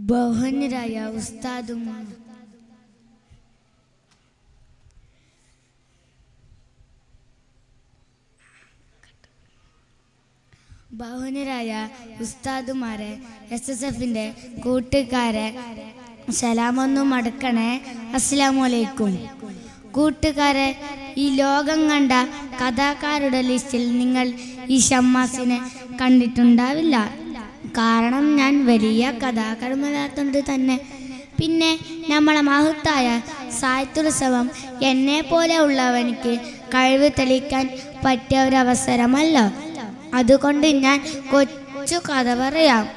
ബഹുനരായ ഉസ്താദും ബഹുനരായ ഉസ്താദുമാരെ S S എഫിന്റെ കൂട്ടുകാരെ സലാമൊന്നും മടക്കണേ അസ്സലാമു അലൈക്കും കൂട്ടുകാരെ ഈ ലോകം കണ്ട കഥാകാരുടെ ലിസ്റ്റിൽ നിങ്ങൾ ഈ ഷമ്മാസിനെ കണ്ടിട്ടുണ്ടാവില്ല കാരണം ഞാൻ വലിയ കഥാകാരന്മാരാത്തോണ്ട് തന്നെ പിന്നെ നമ്മളെ മഹത്തായ സാഹിത്യോത്സവം എന്നെ പോലെ ഉള്ളവനിക്ക് കഴിവ് തെളിയിക്കാൻ പറ്റിയ ഒരു അവസരമല്ല അതുകൊണ്ട് ഞാൻ കൊച്ചു കഥ പറയാം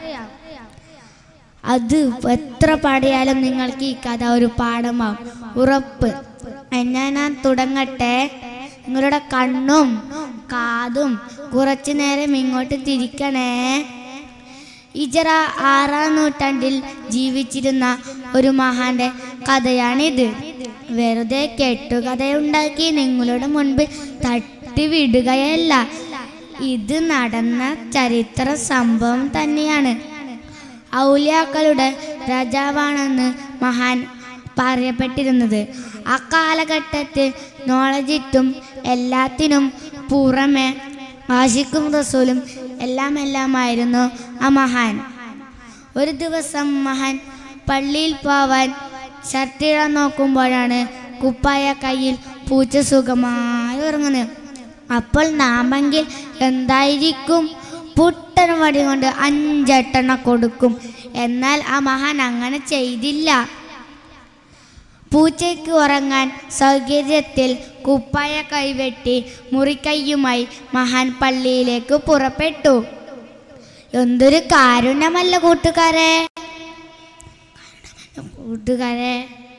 അത് എത്ര പാടിയാലും നിങ്ങൾക്ക് ഈ കഥ ഒരു പാഠമാവും ഉറപ്പ് എന്നാ ഞാൻ തുടങ്ങട്ടെ നിങ്ങളുടെ കണ്ണും കാതും കുറച്ചു നേരം ഇങ്ങോട്ട് തിരിക്കണേ ഇജറ ആറാം നൂറ്റാണ്ടിൽ ജീവിച്ചിരുന്ന ഒരു മഹാന്റെ കഥയാണിത് വെറുതെ കെട്ടുകഥയുണ്ടാക്കി നിങ്ങളുടെ മുൻപിൽ തട്ടി വിടുകയല്ല ഇത് നടന്ന ചരിത്ര സംഭവം തന്നെയാണ് ഔലിയാക്കളുടെ രാജാവാണെന്ന് മഹാൻ പറയപ്പെട്ടിരുന്നത് ആ കാലഘട്ടത്തിൽ നോളജിറ്റും എല്ലാത്തിനും പുറമെ ആശിക്കും റസൂലും എല്ലാം എല്ലാമായിരുന്നു ആ മഹാൻ ഒരു ദിവസം മഹാൻ പള്ളിയിൽ പോവാൻ ഷർട്ടിടാൻ നോക്കുമ്പോഴാണ് കുപ്പായ കയ്യിൽ പൂച്ച സുഖമായി ഉറങ്ങുന്നത് അപ്പോൾ നാമെങ്കിൽ എന്തായിരിക്കും പുട്ടൻ വടി കൊണ്ട് അഞ്ചെട്ടെണ്ണ കൊടുക്കും എന്നാൽ ആ മഹാൻ അങ്ങനെ ചെയ്തില്ല പൂച്ചയ്ക്ക് ഉറങ്ങാൻ സൗകര്യത്തിൽ കുപ്പായ കൈവെട്ടി മുറിക്കൈയുമായി മഹാൻ പള്ളിയിലേക്ക് പുറപ്പെട്ടു എന്തൊരു കാരുണ്യമല്ല കൂട്ടുകാരെ കൂട്ടുകാരെ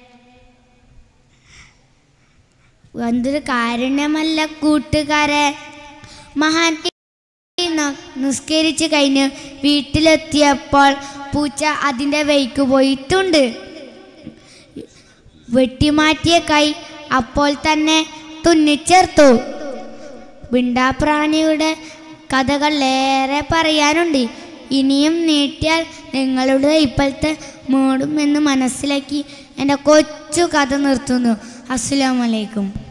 എന്തൊരു കാരുണ്യമല്ല കൂട്ടുകാരെ മഹാൻ ന- നിസ്കരിച്ച് കഴിഞ്ഞ് വീട്ടിലെത്തിയപ്പോൾ പൂച്ച അതിൻ്റെ വഴിക്ക് പോയിട്ടുണ്ട് വെട്ടിമാറ്റിയ കൈ അപ്പോൾ തന്നെ തുന്നിച്ചേർത്തു വിണ്ടാപ്രാണിയുടെ കഥകൾ ഏറെ പറയാനുണ്ട് ഇനിയും നീട്ടിയാൽ നിങ്ങളുടെ ഇപ്പോഴത്തെ മൂടും എന്ന് മനസ്സിലാക്കി എൻ്റെ കൊച്ചു കഥ നിർത്തുന്നു അസ്സലാമലൈക്കും